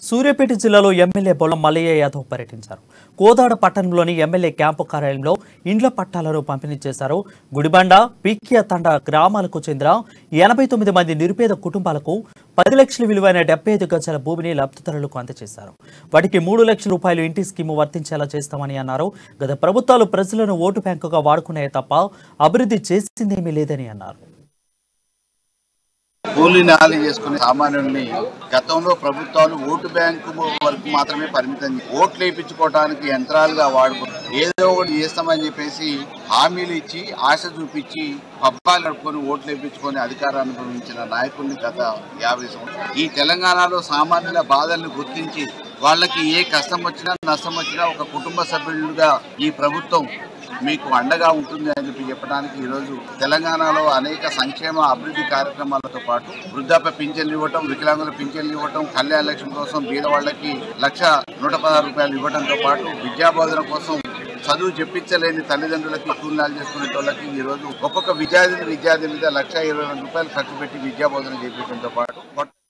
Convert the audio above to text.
సూర్యాపేట జిల్లాలో ఎమ్మెల్యే బొల్లం మల్లయ్య యాదవ్ పర్యటించారు కోదాడ పట్టణంలోని ఎమ్మెల్యే క్యాంపు కార్యాలయంలో ఇండ్ల పట్టాలను పంపిణీ చేశారు గుడిబండ పీకియ తండ గ్రామాలకు చెందిన ఎనభై తొమ్మిది మంది నిరుపేద కుటుంబాలకు పది లక్షల విలువైన డెబ్బై ఐదు గజాల భూమిని లబ్ధిదారులకు అందజేశారు వాటికి మూడు లక్షల రూపాయలు ఇంటి స్కీము వర్తించేలా చేస్తామని అన్నారు గత ప్రభుత్వాలు ప్రజలను ఓటు బ్యాంకుగా వాడుకున్నాయే తప్ప అభివృద్ధి చేసిందేమీ లేదని అన్నారు కూలీ నాలి చేసుకునే సామాన్యుల్ని గతంలో ప్రభుత్వాలు ఓటు బ్యాంకు వరకు మాత్రమే పరిమితం చే- ఓట్లు వేయించుకోవడానికి యంత్రాలుగా వాడుకున్నారు ఏదో ఒకటి చేస్తామని చెప్పేసి హామీలు ఇచ్చి ఆశ చూపించి పబ్బాలు నడుపుకొని ఓట్లు వేయించుకొని అధికారాన్ని అనుభవించిన నాయకుల్ని గత యాభై సంవత్సరాలు ఈ తెలంగాణలో సామాన్యుల బాధల్ని గుర్తించి వాళ్ళకి ఏ కష్టం వచ్చినా నష్టం వచ్చినా ఒక కుటుంబ సభ్యులుగా ఈ ప్రభుత్వం మీకు అండగా ఉంటుంది అని చెప్పి చెప్పడానికి ఈరోజు తెలంగాణలో అనేక సంక్షేమ అభివృద్ధి కార్యక్రమాలతో పాటు వృద్ధాప్య పింఛన్లు ఇవ్వటం వికలాంగుల పింఛన్లు ఇవ్వటం కళ్యాణ లక్ష్మి కోసం బీద వాళ్ళకి లక్ష నూట పదహారు రూపాయలు ఇవ్వడంతో పాటు విద్యాబోధన కోసం చదువు చెప్పించలేని తల్లిదండ్రులకి కూలీనాలు చేసుకునే వాళ్ళకి ఈ రోజు ఒక్కొక్క విద్యార్థిని విద్యార్థి మీద లక్ష ఇరవై రెండు రూపాయలు ఖర్చు పెట్టి విద్యాబోధన చేపించడంతో పాటు